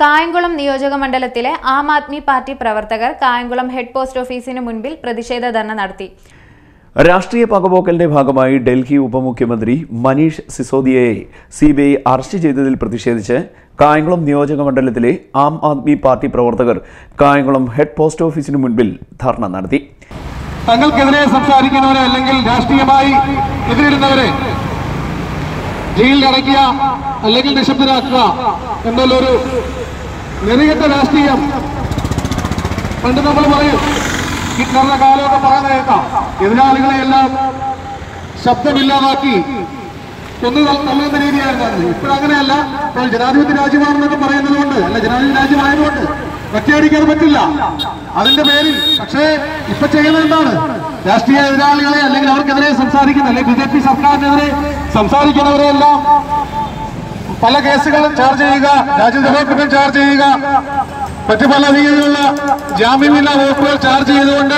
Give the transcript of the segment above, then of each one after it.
കായംകുളം നിയോജക മണ്ഡലത്തിലെ ആം ആദ്മി പാർട്ടി പ്രവർത്തകർ കായംകുളം ഹെഡ് പോസ്റ്റ് ഓഫീസിന് മുൻപിൽ പ്രതിഷേധ ധർണ നടത്തി രാഷ്ട്രീയ പകപോക്കലിന്റെ ഭാഗമായി ഡൽഹി ഉപമുഖ്യമന്ത്രി മനീഷ് സിസോദിയയെ സി ബി ഐ അറസ്റ്റ് ചെയ്തതിൽ പ്രതിഷേധിച്ച് കായംകുളം നിയോജക മണ്ഡലത്തിലെ ആം ആദ്മി പാർട്ടി പ്രവർത്തകർ കായംകുളം ഹെഡ് പോസ്റ്റ് ഓഫീസിന് മുൻപിൽ ധർണ നടത്തി തങ്ങൾക്കെതിരെ സംസാരിക്കുന്നവരെ അല്ലെങ്കിൽ രാഷ്ട്രീയമായി എതിരിടുന്നവരെ ജയിലിൽ അടയ്ക്കുക അല്ലെങ്കിൽ നിശബ്ദരാക്കുക എന്നുള്ളൊരു നെറികെട്ട രാഷ്ട്രീയം പണ്ട് നമ്മൾ പറയും ഹിറ്റ്ലറുടെ കാലമൊക്കെ പറയുന്ന കേൾക്കാം എതിരാളികളെ എല്ലാം ശബ്ദമില്ലാതാക്കി കൊന്നു തൾ- തള്ളുന്ന രീതിയായിരുന്നു അന്ന് ഇപ്പോഴങ്ങനെയല്ല ഇപ്പോൾ ജനാധിപത്യ രാജ്യമാണെന്നൊക്കെ പറയുന്നത് കൊണ്ട് അല്ല ജനാധിപത്യ രാജ്യമായതുകൊണ്ട് ഒറ്റയടിക്കാൻ പറ്റില്ല അതിന്റെ പേരിൽ പക്ഷേ ഇപ്പൊ ചെയ്യുന്നത് എന്താണ് രാഷ്ട്രീയ എതിരാളികളെ അല്ലെങ്കിൽ അവർക്കെതിരെ സംസാരിക്കുന്ന അല്ലെങ്കിൽ ബി ജെ പി സർക്കാരിനെതിരെ സംസാരിക്കുന്നവരെ എല്ലാം പല കേസുകളും ചാർജ് ചെയ്യുക രാജ്യസഭാ കുറ്റം ചാർജ് ചെയ്യുക മറ്റു പല രീതിയിലുള്ള ജാമ്യമില്ലാ വകുപ്പുകൾ ചാർജ് ചെയ്തുകൊണ്ട്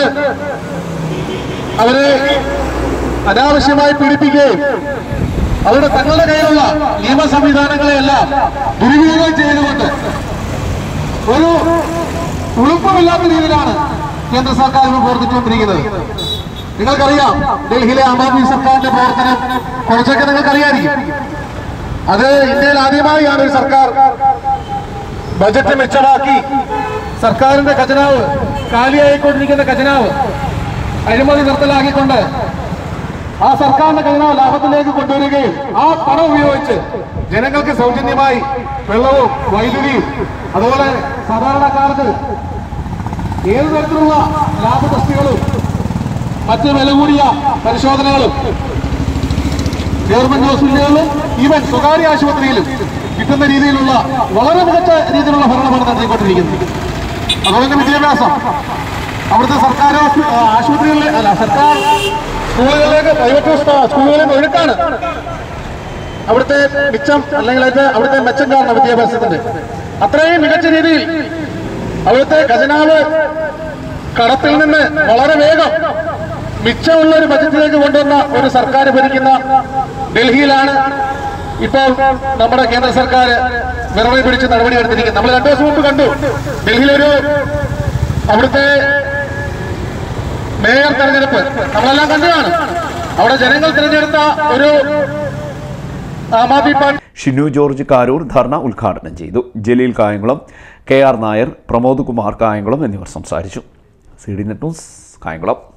അവരെ അനാവശ്യമായി പീഡിപ്പിക്കുകയും അവരുടെ തങ്ങളുടെ കയ്യിലുള്ള നിയമ സംവിധാനങ്ങളെയെല്ലാം ദുരുപയോഗം ചെയ്തുകൊണ്ട് ഒരു ഉളുപ്പമില്ലാത്ത രീതിയിലാണ് കേന്ദ്ര സർക്കാർ ഇപ്പോൾ പ്രവർത്തിച്ചുകൊണ്ടിരിക്കുന്നത് നിങ്ങൾക്കറിയാം ഡൽഹിയിലെ ആം ആദ്മി സർക്കാരിന്റെ പ്രവർത്തനം കുറച്ചൊക്കെ നിങ്ങൾക്കറിയായിരിക്കും അത് ഇന്ത്യയിൽ ആദ്യമായാണ് ഒരു സർക്കാർ ബജറ്റ് മെച്ചമാക്കി സർക്കാരിന്റെ ഖജനാവ് കാലിയായിക്കൊണ്ടിരിക്കുന്ന ഖജനാവ് അഴിമതി നിർത്തലാക്കിക്കൊണ്ട് ആ സർക്കാരിന്റെ ഖജനാവ് ലാഭത്തിലേക്ക് കൊണ്ടുവരികയും ആ പണം ഉപയോഗിച്ച് ജനങ്ങൾക്ക് സൗജന്യമായി വെള്ളവും വൈദ്യുതിയും അതുപോലെ സാധാരണക്കാർക്ക് ഏത് തരത്തിലുള്ള ലാഭ തസ്തികളും മറ്റ് വില കൂടിയ പരിശോധനകളും ഗവൺമെന്റ് ഹോസ്പിറ്റലുകളിലും ഈവൻ സ്വകാര്യ ആശുപത്രിയിലും കിട്ടുന്ന രീതിയിലുള്ള വളരെ മികച്ച രീതിയിലുള്ള ഭരണമാണ് നടത്തിക്കൊണ്ടിരിക്കുന്നത് അതുപോലെ തന്നെ വിദ്യാഭ്യാസം അവിടുത്തെ സർക്കാർ ഹോസ്പി- ആ, ആശുപത്രികളിലെ അല്ല സർക്കാർ സ്കൂളുകളിലേക്ക് പ്രൈവറ്റ് സ്കൂളുകളിൽ നിന്ന് ഒഴുക്കാണ് അവിടുത്തെ മിച്ചം അല്ലെങ്കിൽ അതിന്റെ അവിടുത്തെ മെച്ചം കാരണം വിദ്യാഭ്യാസത്തിന്റെ അത്രയും മികച്ച രീതിയിൽ അവിടുത്തെ ഖജനാവ് കടത്തിൽ നിന്ന് വളരെ വേഗം മിച്ചമുള്ള ഒരു ബജറ്റിലേക്ക് കൊണ്ടുവന്ന ഒരു സർക്കാർ ഭരിക്കുന്ന ഡൽഹിയിലാണ് ഇപ്പോൾ നമ്മുടെ കേന്ദ്ര സർക്കാർ വിറവി പിടിച്ച് നടപടി എടുത്തിരിക്കുന്നത് നമ്മൾ രണ്ടു ദിവസം മുമ്പ് കണ്ടു ഡൽഹിയിലൊരു അവിടുത്തെ മേയർ തെരഞ്ഞെടുപ്പ് നമ്മളെല്ലാം കണ്ടതാണ് അവിടെ ജനങ്ങൾ തിരഞ്ഞെടുത്ത ഒരു ആം ആദ്മി പാർട്ടി ഷിനു ജോർജ് കാരൂർ ധർണ ഉദ്ഘാടനം ചെയ്തു ജലീൽ കായംകുളം കെ ആർ നായർ പ്രമോദ് കുമാർ കായംകുളം എന്നിവർ സംസാരിച്ചു C D net news Kayamkulam